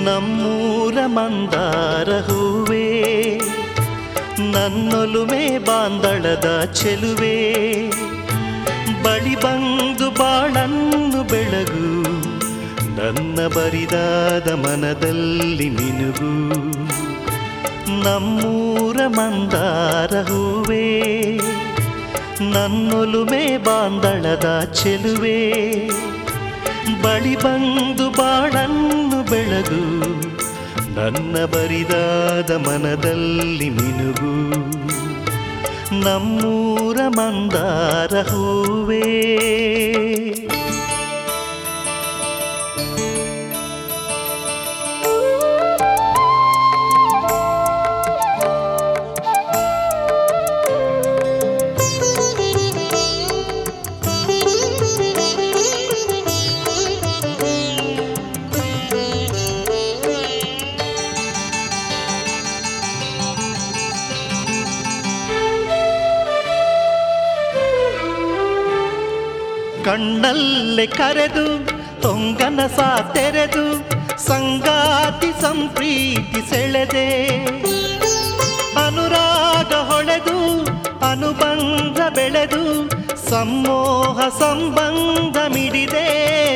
ನಮ್ಮೂರ ಮಂದಾರ ಹೂವೇ ನನ್ನೊಲುಮೆ ಬಾಂದಳದ ಚೆಲುವೆ ಬಳಿ ಬಂದು ಬಾಳನ್ನು ಬೆಳಗು ನನ್ನ ಬರಿದಾದ ಮನದಲ್ಲಿ ಮಿನುಗು ನಮ್ಮೂರ ಮಂದಾರ ಹೂವೇ ನನ್ನೊಲುಮೆ ಬಾಂದಳದ ಚೆಲುವೆ ಬಳಿ ಬಂದು ಬಾಳನ್ನು ಬೆಳಗು ನನ್ನ ಬರಿದಾದ ಮನದಲ್ಲಿ ಮಿನುಗು ನಮ್ಮೂರ ಮಂದಾರ ಹೂವೇ ಕಣ್ಣಲ್ಲೇ ಕರೆದು ತೊಂಗನ ಸಾ ತೆರೆದು ಸಂಗಾತಿ ಸಂಪ್ರೀತಿ ಸೆಳೆದೆ ಅನುರಾಗ ಹೊಳೆದು ಅನುಬಂಧ ಬೆಳೆದು ಸಮ್ಮೋಹ ಸಂಬಂಧ ಮಿಡಿದೆ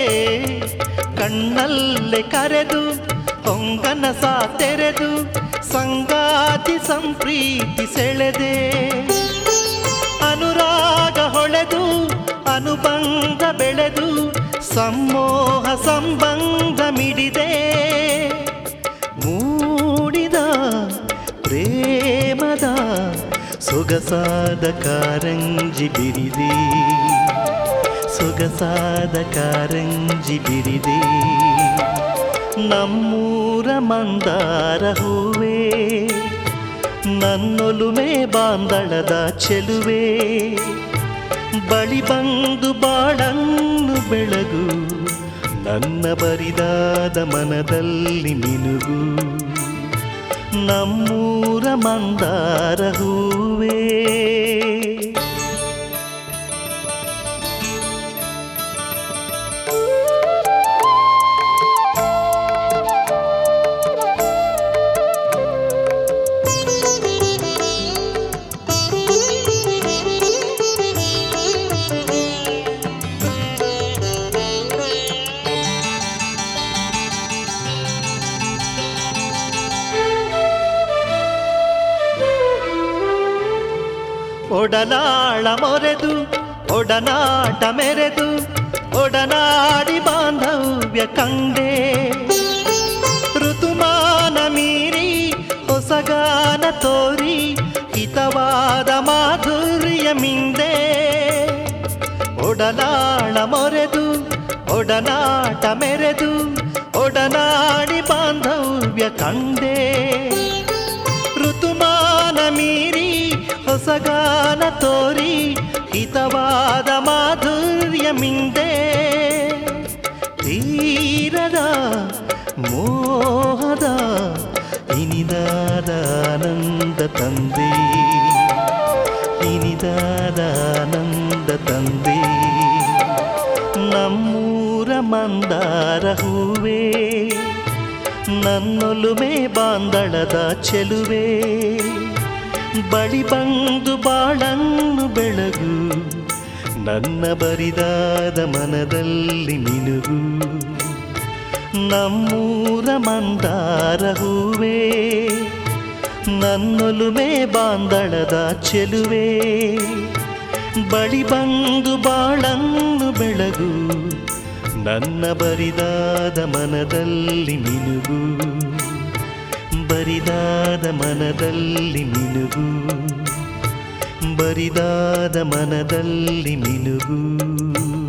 ಕಣ್ಣಲ್ಲೇ ಕರೆದು ಹೊಂಗನ ಸಾ ತೆರೆದು ಸಂಗಾತಿ ಸಂಪ್ರೀತಿ ಸೆಳೆದೆ ಅನುರಾಗ ಹೊಳೆದು ಅನುಬಂಧ ಬೆಳೆದು ಸಮ್ಮೋಹ ಸಂಬಂಧ ಮಿಡಿದೆ ಮೂಡಿದ ಪ್ರೇಮದ ಸೊಗಸಾದ ಕಾರಂಜಿ ಬಿರಿದೆ ಸೊಗಸಾದ ಕಾರಂಜಿ ಬಿರಿದೆ ನಮ್ಮೂರ ಮಂದಾರ ಹೂವೇ ನನ್ನೊಲುಮೆ ಬಾಂದಳದ ಚೆಲುವೆ ಬಳಿ ಬಂದು ಬಾಳನ್ನು ಬೆಳಗು ನನ್ನ ಬರಿದಾದ ಮನದಲ್ಲಿ ಮಿನುಗು ನಮ್ಮೂರ ಮಂದಾರ ಹೂವೇ ಒಡನಾಳ ಮೊರೆದು ಒಡನಾಟ ಮೆರೆದು ಒಡನಾಡಿ ಬಾಂಧವ್ಯ ಕಂಡೆ ಋತುಮಾನ ಮೀರಿ ಹೊಸಗಾನ ತೋರಿ ಹಿತವಾದ ಮಾಧುರ್ಯ ಮಿಂದೆ ಒಡನಾಳ ಮೊರೆದು ಒಡನಾಟ ಮೆರೆದು ಒಡನಾಡಿ ಬಾಂಧವ್ಯ ಕಂಡೆ ಋತುಮಾನ ಮೀರಿ ಹೊಸಗಾನ ತೋರಿ ಹಿತವಾದ ಮಾಧುರ್ಯ ಮಿಂದೆ ತೀರದ ಮೋಹದ ಇನಿದಾದ ಆನಂದ ತಂದೆ ಇನಿದಾದ ಆನಂದ ತಂದೆ ನಮ್ಮೂರ ಮಂದಾರ ಹೂವೇ ನನ್ನೊಲುಮೆ ಬಾಂದಳದ ಚೆಲುವೆ ಬಳಿ ಬಂದು ಬಾಳನ್ನು ಬೆಳಗು ನನ್ನ ಬರಿದಾದ ಮನದಲ್ಲಿ ಮಿನುಗು ನಮ್ಮೂರ ಮಂದಾರ ಹೂವೇ ನನ್ನೊಲುಮೆ ಬಾಂದಳದ ಚೆಲುವೆ ಬಳಿ ಬಂದು ಬಾಳನ್ನು ಬೆಳಗು ನನ್ನ ಬರಿದಾದ ಮನದಲ್ಲಿ ಮಿನುಗು ಬರಿದಾದ ಮನದಲ್ಲಿ ಮಿನುಗು ಬರಿದಾದ ಮನದಲ್ಲಿ ಮಿನುಗು